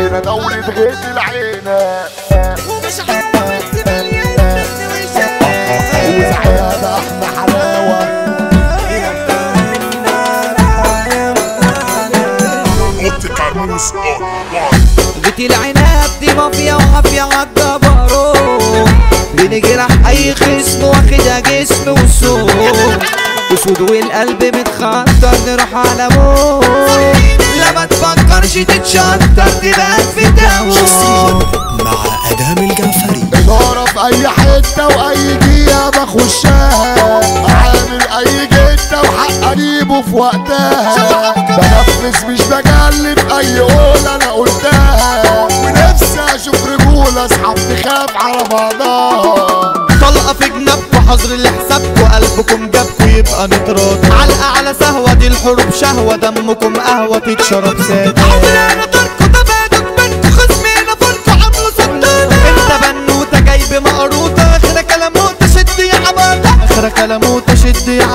هنا دولة غيت العينة ومش عارف تمليان وسعادة احلى حلاوة حط قاموس اون بيت العناب دي مافيا وعافية عالجبروت بنجرح اي خصم واخدها جسم وسوق اسود والقلب متخطر نروح على موت لا ما تفكرش تتشطر تبقى في داوود مع ادهم الجعفري إدارة في أي حتة وأي جهة بخشها عامل أي جتة وحق أجيبه في وقتها بنفذ مش بجلب أي قول أنا قلتها ونفسي أشوف رجولة أصحاب تخاف على بعضها طلقة في جنبكوا حظر لحسابكوا قلبكم جابكوا يبقى نتراض علقة على سهوة دي الحروب شهوة دمكم قهوة تتشرب سادة عمرنا طركوا تبادك بينكوا خصمينا فولكوا عملوا سدادة انت بنوتة جايب مقروطة اخر كلاموتة شد يا عباطة اخر كلاموتة شد يا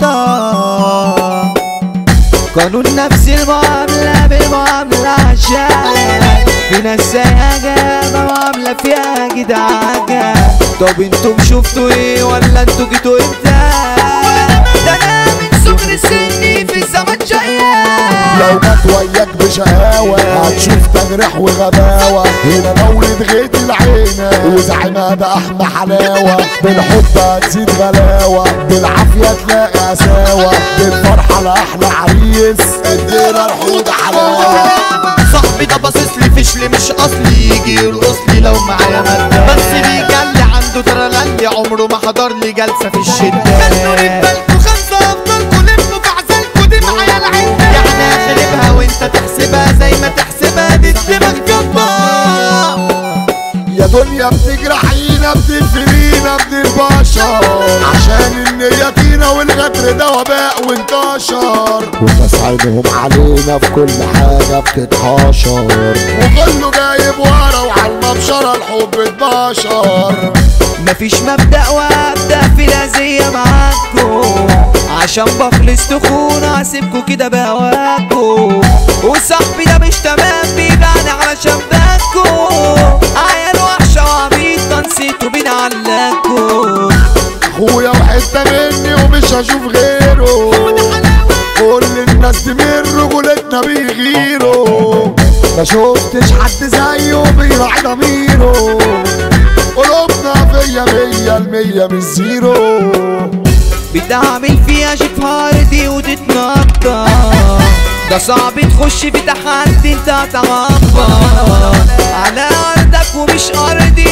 عباطة قانون نفس المعاملة بالمعاملة عشان في ناس سياجة معاملة فيها جدعاجة طب انتم شفتوا ايه ولا انتوا جيتوا امتى ده انا من صغر سني في الزمن جاية لو جت وياك بشقاوة هتشوف تجريح وغباوة هنا دولة غيت العينة وزعيمها ده أحمى حلاوة بالحب هتزيد غلاوة بالعافية تلاقي قساوة بالفرحة لأحلى عريس ادينا الحوض حلاوة صاحبي ده باصص لي فشل مش اصلي يجي يرقص لي لو معايا مادة بس بيجلي عنده ترللي عمره ما حضر لي جلسة في الشدة خلوا بالكوا خمسة افضلكوا لموا في عزلكوا دي معايا العدة يعني اخربها وانت تحسبها زي ما تحسبها دي الدماغ جبار يا دنيا بتجرحينا بتقفلينا بنتبشر عشان النية فينا والغدر ده وباء وانتشر والناس عينهم علينا في كل حاجة بتتحاشر وكله جايب ورا وعلى المبشرة الحب اتبشر مفيش مبدأ وابدأ في الأذية معاكو عشان بخلص تخون هسيبكوا كده بهواكو وصاحبي ده مش تمام بيبعني علشان باكو عيال وحشة وعبيطة نسيتوا بنعلقكوا اخويا وحتة مني ومش هشوف غيره كل الناس دي من رجولتنا بيغيروا ما شفتش حد زيه بيراعي ضميره قلوبنا فيا مية المية مش زيرو بتعمل فيها شيف هاردي وتتنطط ده صعب تخش في تحدي انت هتعبر على ارضك ومش ارضي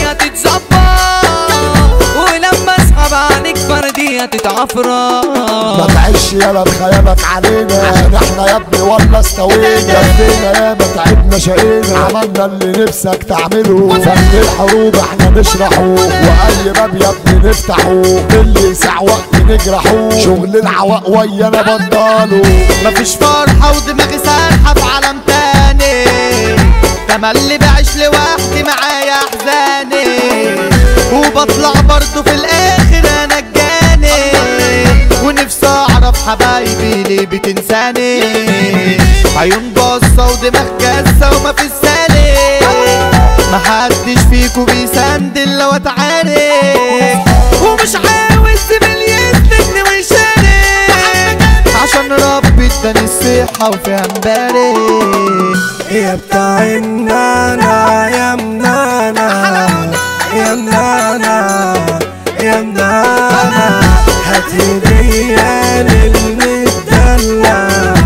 هتتظبط ولما اسحب عنك فردي هتتعفرط ما تعيش يالا بخيالك علينا عشان احنا يا ابني ولا استوينا لفينا ياما تعبنا شقينا عملنا اللي نفسك تعمله فن الحروب احنا نشرحه واي باب يا ابني نفتحه اللي يسع وقت نجرحه شغل العواق ويانا بطاله مفيش فرحة ودماغي سارحة في عالم تاني تملي بعيش لوحدي معايا احزاني وبطلع برضه في الاخر انا الجاني ونفسي اعرف حبايبي ليه بتنساني عيون باصة ودماغ جاسة وما في السالي محدش فيكو بيسندل لو اتعارك ومش عاوز زميل يسندني ويشارك عشان ربي اداني الصحة وفيها مبارك يا بتاع النانا يا منانا يا منانا يا منانا هات هدية للمدلع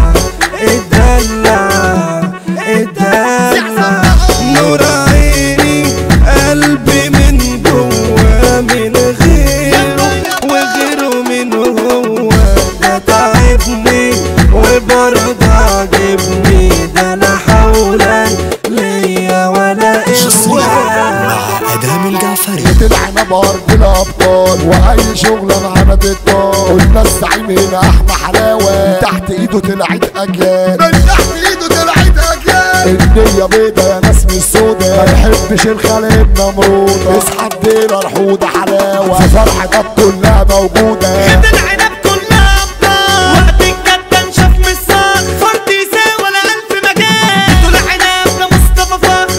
الدلع الدلع نور عيني قلبي من جوا من غيره وغيره من هو ده تعبني وبرضه عجبني ده انا حولا ليا ولا قوة مع ادهم الجعفري طلعنا بارض الابطال واي شغله معانا تطال قلنا الزعيم هنا احمى حلاوه من تحت ايده طلعت اجيال من تحت ايده طلعت اجيال الدنيا بيضه يا ناس مش سودا ما نحبش الخلق نمرود اصحى الديره الحوضه حلاوه في فرحتك كلها موجوده العنب كلها ابطال وقت الجد نشاف من الصاغ فرد يساوي ولا الف مكان طول عنب ده مصطفى فخر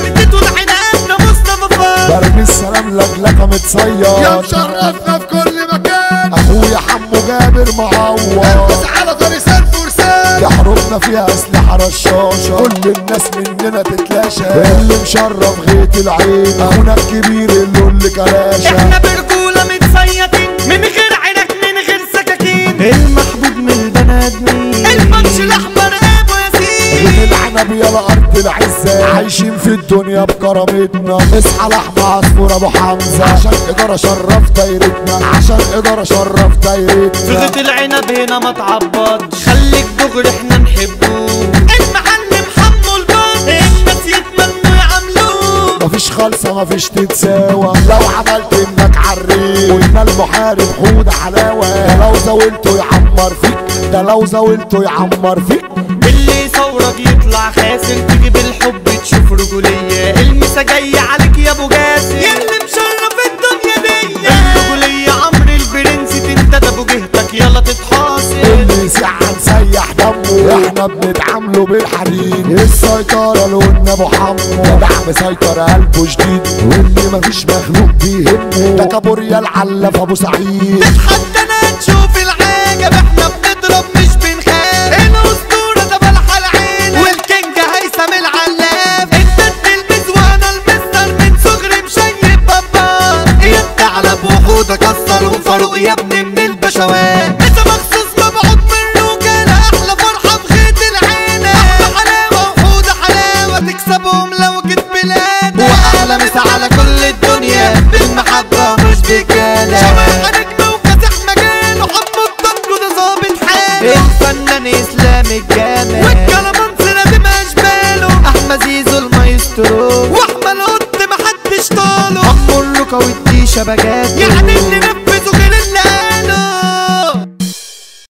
البس على طريق فرسان يحرمنا فيها اسلحه رشاشه كل الناس مننا تتلاشى اللي مشرف غيت العين اخونا الكبير اللي اللي كلاشة احنا برجولة متصيطين من غير عينك من غير سكاكين المحبوب من البني ادمين البطش الاحمر ابو ياسين غير العنب يلا ارض العزة عايشين في الدنيا بكرامتنا اصحى لحمة عصفور ابو حمزة عشان ادارة شرف دايرتنا عشان ادارة شرف دايرتنا فغة العنب هنا ما تعبطش خليك دغري احنا نحبه المعلم حمو البط الناس يتمنوا يعملوه مفيش خالصة مفيش تتساوى لو عملت انك عريق قلنا المحارب حود حلاوة ده لو زاولته يعمر فيك ده لو زاولته يعمر فيك اللي ثورك يطلع خاسر تيجي بالحب تشوف رجولية المسا جاي عليك يا ابو جاسر يا اللي مشرف الدنيا دي الرجولية عمرو البرنس تنتدى ابو جهتك يلا تتحاصر اللي يسيح هنسيح دمه احنا بنتعامله بالحديد السيطرة لقلنا ابو حمو جدع مسيطر قلبه شديد واللي مفيش مخلوق بيهمه ده كابوريا العلف ابو سعيد حتى انا تشوف العجب احنا بنضرب مش بنخاف الاسطورة ده بلح العين والكينج هيثم العلاف انت بتلبس وانا المستر من صغري مشيب بابا يا الثعلب وحودة كسر وفاروق يا ابني من البشوات انت مخصوص مبعوث من روكا احلى فرحة في خيط العين احلى حلاوة وحودة حلاوة تكسبهم لو جيت بلاد واحلى مسا على كل الدنيا بالمحبة مش بكلام شباب نجم وكاسح مجال وحب الضنك وده ظابط حاله الفنان اسلام الجامع والكلامانس لازم اشباله احمد زيزو المايسترو واحمد قط محدش طاله عمو الركا والديشه بجد يعني اللي نفسه